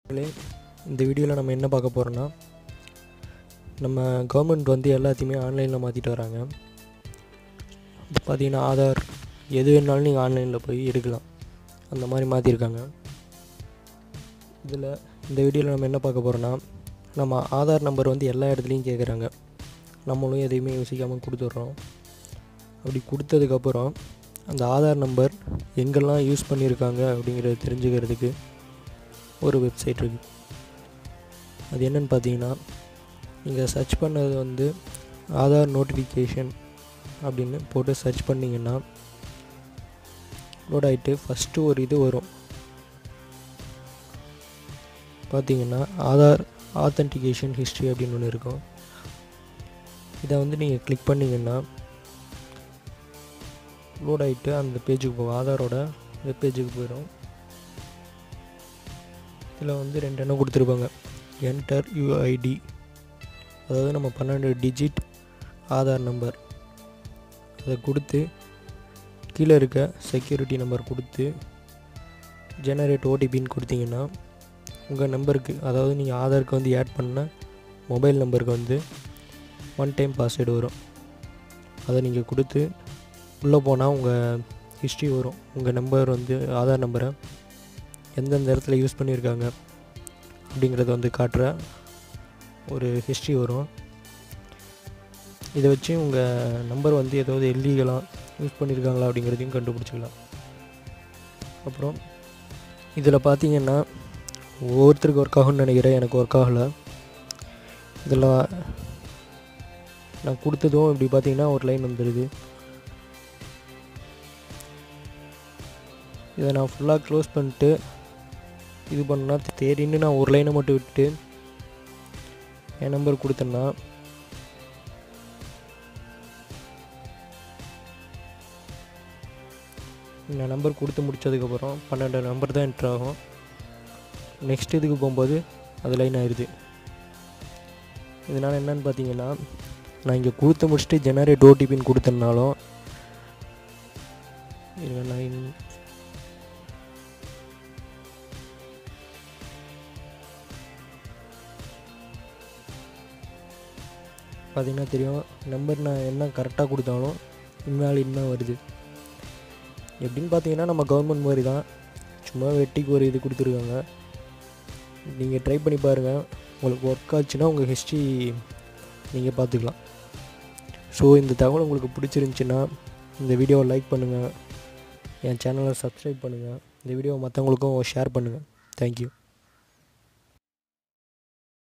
மக்களே இந்த வீடியோவில் நம்ம என்ன பார்க்க போகிறோன்னா நம்ம கவர்மெண்ட் வந்து எல்லாத்தையுமே ஆன்லைனில் மாற்றிட்டு வராங்க இப்போ பார்த்தீங்கன்னா ஆதார் எது வேணாலும் நீங்கள் ஆன்லைனில் போய் எடுக்கலாம் அந்த மாதிரி மாற்றிருக்காங்க இதில் இந்த வீடியோவில் நம்ம என்ன பார்க்க போகிறோன்னா நம்ம ஆதார் நம்பர் வந்து எல்லா இடத்துலையும் கேட்குறாங்க நம்மளும் எதையுமே யோசிக்காமல் கொடுத்துட்றோம் அப்படி கொடுத்ததுக்கப்புறம் அந்த ஆதார் நம்பர் எங்கெல்லாம் யூஸ் பண்ணியிருக்காங்க அப்படிங்கிறத தெரிஞ்சுக்கிறதுக்கு ஒரு வெப்சைட் இருக்குது அது என்னென்னு பார்த்தீங்கன்னா நீங்கள் சர்ச் பண்ணது வந்து ஆதார் நோட்டிஃபிகேஷன் அப்படின்னு போட்டு சர்ச் பண்ணிங்கன்னா லோட் ஆகிட்டு ஃபஸ்ட்டு ஒரு இது வரும் பார்த்தீங்கன்னா ஆதார் ஆத்தன்டிகேஷன் ஹிஸ்ட்ரி அப்படின்னு ஒன்று இருக்கும் இதை வந்து நீங்கள் கிளிக் பண்ணிங்கன்னா லோட் ஆகிட்டு அந்த பேஜுக்கு போகும் ஆதாரோட வெப் பேஜுக்கு போயிடும் இதில் வந்து ரெண்டு எண்ணம் கொடுத்துருப்பாங்க என்டர் யூஐடி அதாவது நம்ம பன்னெண்டு டிஜிட் ஆதார் நம்பர் அதை கொடுத்து கீழே இருக்க செக்யூரிட்டி நம்பர் கொடுத்து ஜெனரேட் ஓடிபின்னு கொடுத்தீங்கன்னா உங்கள் நம்பருக்கு அதாவது நீங்கள் ஆதாருக்கு வந்து ஆட் பண்ண மொபைல் நம்பருக்கு வந்து ஒன் டைம் பாஸ்வேர்டு வரும் அதை நீங்கள் கொடுத்து உள்ளே போனால் உங்கள் ஹிஸ்ட்ரி வரும் உங்கள் நம்பர் வந்து ஆதார் நம்பரை எந்தெந்த இடத்துல யூஸ் பண்ணியிருக்காங்க அப்படிங்கிறத வந்து காட்டுற ஒரு ஹிஸ்ட்ரி வரும் இதை வச்சு உங்கள் நம்பர் வந்து ஏதாவது இல்லீகலாக யூஸ் பண்ணியிருக்காங்களா அப்படிங்கிறதையும் கண்டுபிடிச்சிக்கலாம் அப்புறம் இதில் பார்த்தீங்கன்னா ஒவ்வொருத்தருக்கு ஒர்க் ஆகும்னு நினைக்கிறேன் எனக்கு ஒர்க் ஆகலை இதில் நான் கொடுத்ததும் இப்படி பார்த்தீங்கன்னா ஒரு லைன் வந்துடுது இதை நான் ஃபுல்லாக க்ளோஸ் பண்ணிட்டு இது பண்ணால் தேடின்னு நான் ஒரு லைனை மட்டும் விட்டு என் நம்பர் கொடுத்தேன்னா இந்த நம்பர் கொடுத்து முடித்ததுக்கப்புறம் பன்னெண்டு நம்பர் தான் என்ட்ரு ஆகும் நெக்ஸ்ட் இதுக்கு போகும்போது அது லைன் ஆயிடுது இதனால் என்னன்னு பார்த்தீங்கன்னா நான் இங்கே கொடுத்து முடிச்சுட்டு ஜெனரேட் ஓடிபின்னு கொடுத்தனாலும் இருங்க நைன் பார்த்தீங்கன்னா தெரியும் நம்பர் நான் என்ன கரெக்டாக கொடுத்தாலும் இன்வால் இன்னும் வருது எப்படின்னு பார்த்தீங்கன்னா நம்ம கவர்மெண்ட் மாதிரி தான் சும்மா வெட்டிக்கு ஒரு இது கொடுத்துருக்காங்க நீங்கள் ட்ரை பண்ணி பாருங்கள் உங்களுக்கு ஒர்க் ஆச்சுன்னா உங்கள் ஹிஸ்ட்ரி நீங்கள் பார்த்துக்கலாம் ஸோ இந்த தகவல் உங்களுக்கு பிடிச்சிருந்துச்சின்னா இந்த வீடியோவை லைக் பண்ணுங்கள் என் சேனலை சப்ஸ்கிரைப் பண்ணுங்கள் இந்த வீடியோவை மற்றவங்களுக்கும் ஷேர் பண்ணுங்கள் தேங்க்யூ